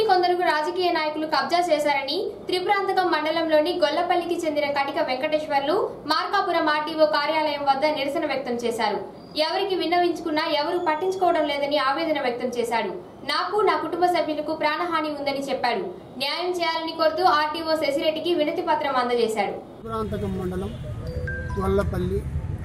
కొందరు రాజకీయ నాయకులు కబ్జా చేశారని త్రిపురాంతకం మండలంలోని గొల్లపల్లికి చెందిన కటిక వెంకటేశ్వర్లు మార్కాపురం ఆర్టీఓ కార్యాలయం వద్ద నిరసన వ్యక్తం చేశారు ఎవరికి విన్నవించుకున్నా ఎవరు పట్టించుకోవడం లేదని ఆవేదన వ్యక్తం చేశాడు నాకు నా కుటుంబ సభ్యులకు ప్రాణహాని ఉందని చెప్పాడు న్యాయం చేయాలని కోరుతూ ఆర్టీఓ శశిరెడ్డికి వినతి పత్రం అందజేశాడు ప్రాంతకం మండలం గొల్లపల్లి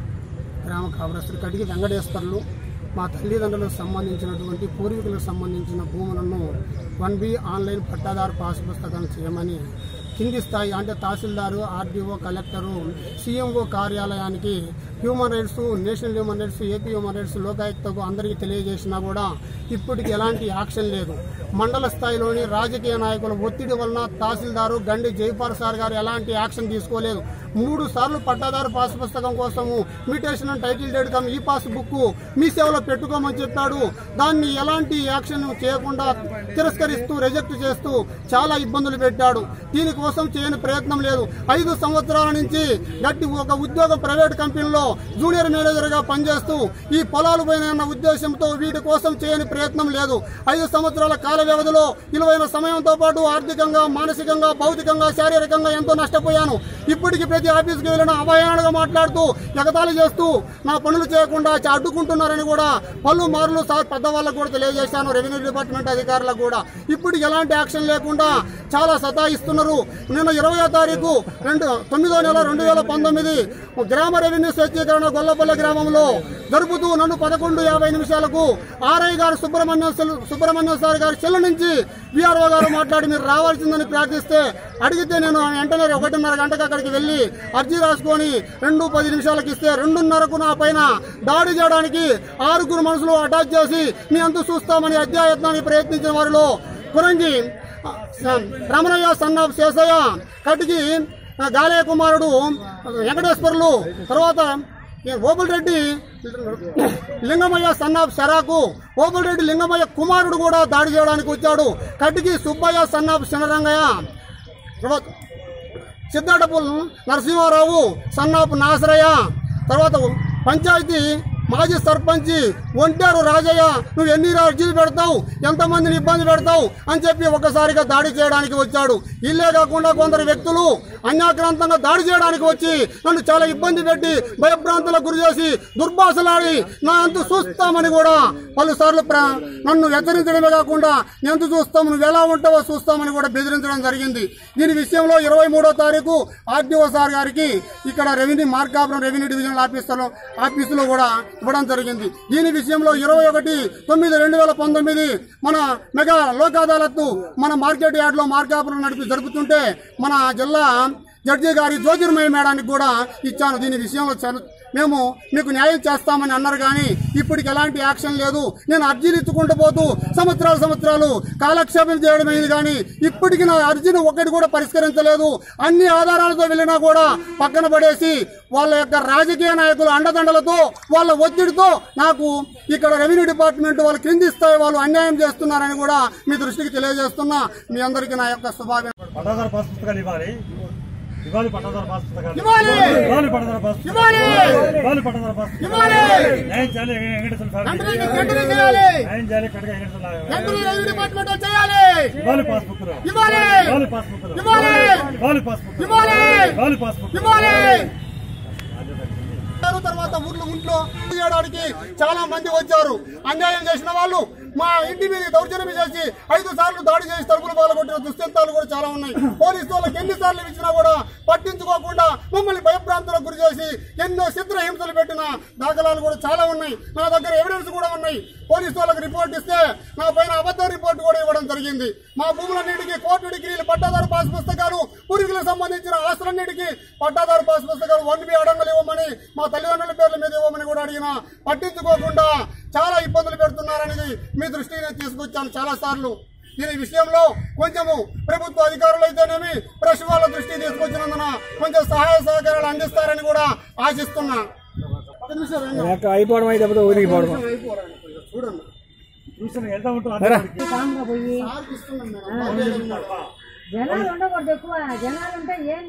గ్రామ కాపురస్తులు కడిగి వెంకటేశ్వర్లు మా తల్లిదండ్రులకు సంబంధించినటువంటి పూర్వీకులకు సంబంధించిన భూములను వన్ బి ఆన్లైన్ పట్టాదారు పాస్ పుస్తకం చేయమని కింది స్థాయి అంటే తహసీల్దారు ఆర్డీఓ కలెక్టరు సీఎంఓ కార్యాలయానికి human rights national human rights AP human rights లోకాయుక్తకు అందరికీ తెలియజేసినా కూడా ఇప్పటికి ఎలాంటి యాక్షన్ లేదు మండల స్థాయిలోని రాజకీయ నాయకుల ఒత్తిడి వలన తహసీల్దారు గండి జైపాల్ సార్ గారు ఎలాంటి యాక్షన్ తీసుకోలేదు మూడు సార్లు పట్టాదారు పాస్ పుస్తకం కోసము mutation and title deed cum e pass book మీ సేవలో పెట్టుకోమని చెప్పాడు దాన్ని ఎలాంటి యాక్షన్ చేయకుండా తిరస్కరిస్తూ రిజెక్ట్ చేస్తూ చాలా ఇబ్బందులు పెట్టాడు దీనికోసం చేయని ప్రయత్నం లేదు ఐదు సంవత్సరాల నుంచి గట్టి ఒక ఉద్యోగ ప్రైవేట్ కంపెనీలో జూనియర్ మేనేజర్ గా పనిచేస్తూ ఈ పొలాలు పైన ఉన్న ఉద్దేశంతో వీటి కోసం చేయని ప్రయత్నం లేదు ఐదు సంవత్సరాల కాల వ్యవధిలో విలువైన సమయంతో పాటు ఆర్థికంగా మానసికంగా భౌతికంగా శారీరకంగా ఎంతో నష్టపోయాను ఇప్పటికి ప్రతి ఆఫీస్కి వెళ్ళిన అవహేళనగా మాట్లాడుతూ ఎగతాళి చేస్తూ నా పనులు చేయకుండా చ- అడ్డుకుంటున్నారని కూడా పలు మార్లు సార్ పెద్దవాళ్ళకు కూడా తెలియజేశాను రెవెన్యూ డిపార్ట్మెంట్ అధికారులకు కూడా ఇప్పటికి ఎలాంటి యాక్షన్ లేకుండా చాలా సతాయిస్తున్నారు నిన్న ఇరవయో తారీఖు రెండు తొమ్మిదో నెల రెండు వేల పంతొమ్మిది గ్రామ రెవెన్యూ స్వచ్ఛీకరణ గొల్లపల్లి గ్రామంలో జరుపుతూ నన్ను పదకొండు యాభై నిమిషాలకు ఆర్ఐ గారు సుబ్రహ్మణ్యం సెల్- సుబ్రహ్మణ్యం సార్ గారి చెల్లు నుంచి విఆర్ఓ గారు మాట్లాడి మీరు రావాల్సిందని ప్రార్థిస్తే అడిగితే నేను వెంటనే ఒకటిన్నర గంటకు అక్కడికి వెళ్లి అర్జీ రాసుకొని రెండు పది నిమిషాలకు ఇస్తే రెండున్నరకు నా పైన దాడి చేయడానికి ఆరుగురు మనుషులు అటాచ్ చేసి మీ అంతు చూస్తామని అధ్యాయత్నానికి ప్రయత్నించిన వారిలో కురంగి ఆ, రమణయ్య సన్నాఫ్ శేషయ్య కటికి ఆ, గాలయ్య కుమారుడు వెంకటేశ్వర్లు తర్వాత ఈ ఓబుల్ రెడ్డి లింగమయ్య సన్నాఫ్ శరాకు ఓబుల్ రెడ్డి లింగమయ్య కుమారుడు కూడా దాడి చేయడానికి వచ్చాడు కటికి సుబ్బయ్య సన్నాఫ్ శనరంగయ్య తర్వాత సిద్ధాటపుల్ నరసింహారావు సన్నాపు నాసరయ్య తర్వాత పంచాయతీ మాజీ సర్పంచి ఒంటారు రాజయ్య నువ్వు ఎన్ని అర్జీలు పెడతావు ఎంతమందిని ఇబ్బంది పెడతావు అని చెప్పి ఒక్కసారిగా దాడి చేయడానికి వచ్చాడు ఇల్లే కాకుండా కొందరు వ్యక్తులు అన్యాక్రాంతంగా దాడి చేయడానికి వచ్చి నన్ను చాలా ఇబ్బంది పెట్టి భయభ్రాంతులకు గురి చేసి దుర్భాషలాడి నా అంతు చూస్తామని కూడా పలుసార్లు ప్ర- నన్ను హెచ్చరించడమే కాకుండా నేను ఎంత చూస్తాము నువ్వు ఎలా ఉంటావో చూస్తామని కూడా బెదిరించడం జరిగింది దీని విషయంలో ఇరవై మూడో తారీఖు ఆర్డీఓ సార్ గారికి ఇక్కడ రెవెన్యూ మార్కాపురం రెవెన్యూ డివిజనల్ ఆఫీసులో ఆఫీసులో కూడా ఇవ్వడం జరిగింది దీని విషయంలో ఇరవై ఒకటి తొమ్మిది రెండు వేల పంతొమ్మిది మన మెగా లోక్ అదాలత్ మన మార్కెట్ యార్డ్ లో మార్కాపురం నడిపి జరుపుతుంటే మన జిల్లా జడ్జి గారి జ్యోతిర్మయ మేడానికి కూడా ఇచ్చాను దీని విషయంలో చ- మేము మీకు న్యాయం చేస్తామని అన్నారు కానీ ఇప్పటికి ఎలాంటి యాక్షన్ లేదు నేను అర్జీలు ఇచ్చుకుంటూ పోతూ సంవత్సరాలు సంవత్సరాలు కాలక్షేపం చేయడమైంది కానీ ఇప్పటికి నా అర్జీని ఒక్కటి కూడా పరిష్కరించలేదు అన్ని ఆధారాలతో వెళ్ళినా కూడా పక్కన పడేసి వాళ్ళ యొక్క రాజకీయ నాయకుల అండదండలతో వాళ్ళ ఒత్తిడితో నాకు ఇక్కడ రెవెన్యూ డిపార్ట్మెంట్ వాళ్ళు క్రింది స్థాయి వాళ్ళు అన్యాయం చేస్తున్నారని కూడా మీ దృష్టికి తెలియజేస్తున్నా మీ అందరికీ నా యొక్క శుభాకాంక్షలు పట్టాదారు పాస్ పుస్తకాలు ఇవ్వాలి ఇవ్వాలి పట్టాదారు పాస్ పుస్తకాలు ఇవ్వాలి! ఇవ్వాలి పట్టాదారు పాస్ పుస్తకాలు ఇవ్వాలి! ఇవ్వాలి పట్టాదారు పాస్ పుస్తకాలు ఇవ్వాలి! న్యాయం చేయాలి వెంకటేశ్వర స్వామి వెంటనే వెంటనే చేయాలి న్యాయం చేయాలి కడగ వెంకటేశ్వర స్వామి. వెంటనే రెవెన్యూ డిపార్ట్మెంట్ వాళ్ళు చేయాలి ఇవ్వాలి పాస్ బుక్లు ఇవ్వాలి! ఇవ్వాలి పాస్ బుక్లు ఇవ్వాలి! ఇవ్వాలి పాస్ బుక్లు ఇవ్వాలి! ఇవ్వాలి పాస్ బుక్లు ఇవ్వాలి తర్వాత ఊర్లో ఇంట్లో చేయడానికి చాలా మంది వచ్చారు అన్యాయం చేసిన వాళ్ళు మా ఇంటి మీద దౌర్జన్యం చేసి ఐదు సార్లు దాడి చేసి తలుపులు పాల్గొట్టిన దుస్థితాలు కూడా చాలా ఉన్నాయి పోలీసు వాళ్ళకి ఎన్ని సార్లు ఇచ్చినా కూడా పట్టించుకోకుండా మమ్మల్ని భయభ్రాంతులకు గురి చేసి ఎన్నో చిత్ర హింసలు పెట్టిన దాఖలాలు కూడా చాలా ఉన్నాయి నా దగ్గర ఎవిడెన్స్ కూడా ఉన్నాయి పోలీసు వాళ్ళకి రిపోర్ట్ ఇస్తే నా పైన అబద్ధ రిపోర్ట్ కూడా ఇవ్వడం జరిగింది మా భూములన్నిటికీ కోర్టు డిగ్రీలు పట్టాదారు పాస్ పుస్తకాలు పూర్వీకులకు సంబంధించిన ఆస్తులన్నిటికీ పట్టాదారు పాస్ పుస్తకాలు వన్ బి అడంగలు ఇవ్వమని మా తల్లిదండ్రుల పేర్ల మీద ఇవ్వమని కూడా అడిగినా పట్టించుకోకుండా చాలా ఇబ్బందులు పెడుతున్నారనేది మీ దృష్టికి నేను తీసుకొచ్చాను చాలా సార్లు దీని విషయంలో కొంచెము ప్రభుత్వ అధికారులు అయితేనేమి ప్రెస్ వాళ్ళ దృష్టికి తీసుకొచ్చినందున కొంచెం సహాయ సహకారాలు అందిస్తారని కూడా ఆశిస్తున్నా ఒక్క నిమిషం రండి. అయిపోవడం అయితే ఒదిగిపోవడం అయిపోరాను. చూడండి చూసిన ఎంత ఉంటుంది అంతవరకు. సార్కి ఇస్తున్నాం మేడం. బాగా చేస్తున్నాడు. జనాలు ఉండకూడదు ఎక్కువ జనాలు ఉంటే ఏం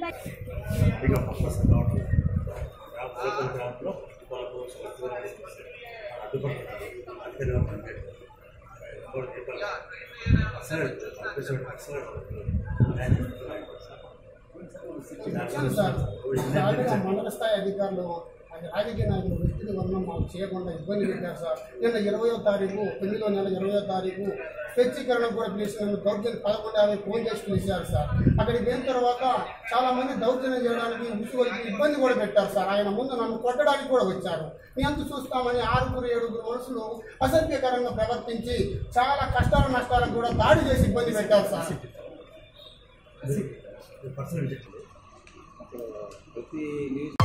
అడ్డుపడుతున్నారు ఇచ్చాను సార్ ఆల్రెడీ ఆ మండల స్థాయి అధికారులు అది రాజకీయ నాయకులు వ్యక్తిని వర్ణం మాకు చేయకుండా ఇబ్బంది పెట్టారు సార్ నిన్న ఇరవయో తారీఖు తొమ్మిదో నెల ఇరవయో తారీఖు స్వచ్ఛీకరణ కూడా పిలిచి నన్ను దౌర్జన్యం పదకొండు యాభై ఫోన్ చేసి పిలిచారు సార్ అక్కడికి పోయిన తర్వాత చాలా మంది దౌర్జన్యం చేయడానికి ముసుగొలికి ఇబ్బంది కూడా పెట్టారు సార్ ఆయన ముందు నన్ను కొట్టడానికి కూడా వచ్చారు మీ అంత చూస్తామని ఆరుగురు ఏడుగురు మనుషులు అసభ్యకరంగా ప్రవర్తించి చాలా కష్టాలు నష్టాలకు కూడా దాడి చేసి ఇబ్బంది పెట్టారు సార్ పర్సనల్ ప్రతి న్యూస్